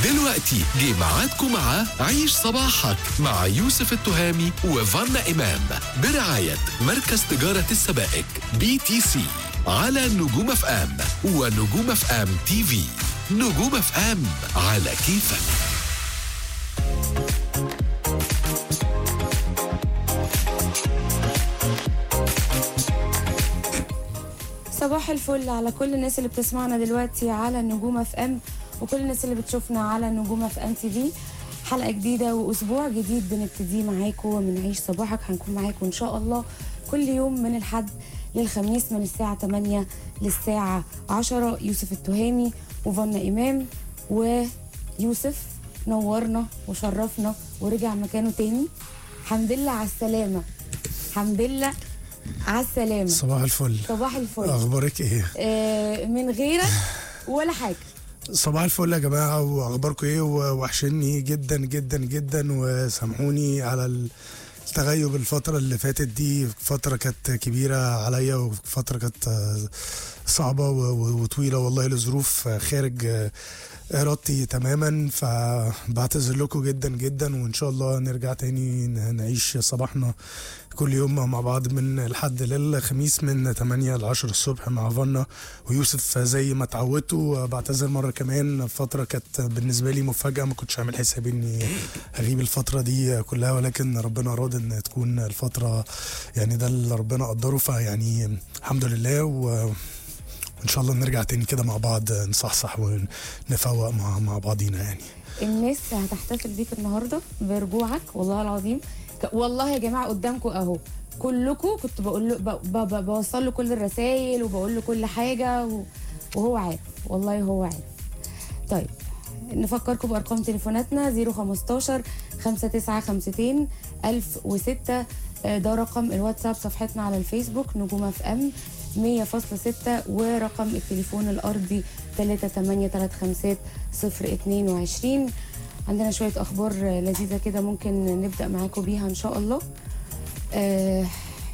دلوقتي جه ميعادكم مع عيش صباحك مع يوسف التهامي وفانا إمام برعاية مركز تجارة السبائك بي تي سي على نجوم اف ام ونجوم اف ام تي في نجوم اف ام على كيفك صباح الفل على كل الناس اللي بتسمعنا دلوقتي على النجوم اف ام وكل الناس اللي بتشوفنا على النجوم اف ام تي في حلقه جديده واسبوع جديد بنبتديه معاكم من عيش صباحك هنكون معاكم ان شاء الله كل يوم من الحد للخميس من الساعه 8 للساعه 10 يوسف التهامي وفنا امام ويوسف نورنا وشرفنا ورجع مكانه تاني الحمد لله على السلامه الحمد لله على السلامه صباح الفل صباح الفل اخبارك ايه آه، من غيرك ولا حاجه صباح الفل يا جماعه واخباركم ايه وحشني جدا جدا جدا وسامحوني على التغيب الفتره اللي فاتت دي فتره كانت كبيره عليا وفتره كانت آه، صعبه و- وطويله والله لظروف خارج آه، ارادتي تماما فبعتذر لكم جدا جدا وان شاء الله نرجع تاني ن- نعيش صباحنا كل يوم مع بعض من الحد للخميس من 8 ل 10 الصبح مع فنا ويوسف زي ما اتعودتوا بعتذر مره كمان فتره كانت بالنسبه لي مفاجاه ما كنتش عامل حسابي اني هغيب الفتره دي كلها ولكن ربنا اراد ان تكون الفتره يعني ده اللي ربنا قدره فيعني الحمد لله و ان شاء الله نرجع تاني كده مع بعض نصحصح ونفوق مع مع بعضينا يعني الناس هتحتفل بيك النهارده برجوعك والله العظيم ك- والله يا جماعه قدامكم اهو كلكم كنت بقول له ب- ب- ب- بوصل له كل الرسائل وبقول له كل حاجه و- وهو عارف والله هو عارف طيب نفكركم بارقام تليفوناتنا 015 5952 1006 آه، ده رقم الواتساب صفحتنا على الفيسبوك نجوم اف ام 100.6 ورقم التليفون الارضي 3835022 عندنا شويه اخبار آه، لذيذه كده ممكن نبدا معاكم بيها ان شاء الله آه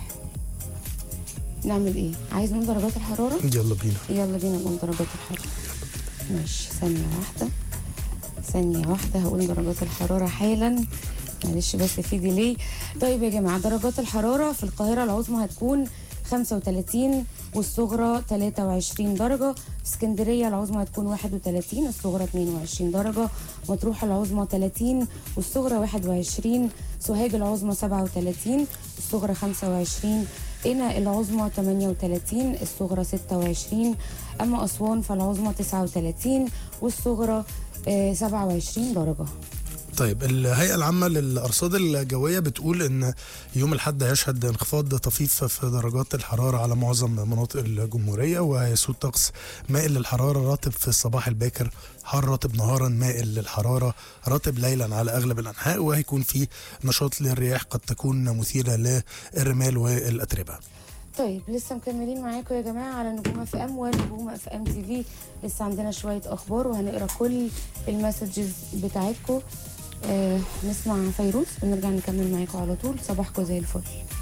نعمل ايه عايز نقول درجات الحراره يلا بينا يلا بينا نقول درجات الحرارة ماشي ثانية واحدة ثانية واحدة هقول درجات الحرارة حالا معلش بس في ديلي طيب يا جماعة درجات الحرارة في القاهرة العظمى هتكون 35 والصغرى 23 درجة اسكندرية العظمى هتكون 31 الصغرى 22 درجة مطروح العظمى 30 والصغرى 21 سوهاج العظمى 37 الصغرى 25 قنا العظمى 38 الصغرى 26 أما أسوان فالعظمى 39 والصغرى آه، 27 درجة طيب الهيئة العامة للأرصاد الجوية بتقول إن يوم الأحد هيشهد انخفاض طفيف في درجات الحرارة على معظم مناطق الجمهورية وهيسود طقس مائل للحرارة راتب في الصباح الباكر حار راتب نهارا مائل للحرارة راتب ليلا على أغلب الأنحاء وهيكون في نشاط للرياح قد تكون مثيرة للرمال والأتربة طيب لسه مكملين معاكم يا جماعة على نجوم اف ام ونجوم اف ام تي في لسه عندنا شوية أخبار وهنقرا كل المسجز بتاعتكم آه نسمع فيروز ونرجع نكمل معاكم على طول صباحكم زي الفل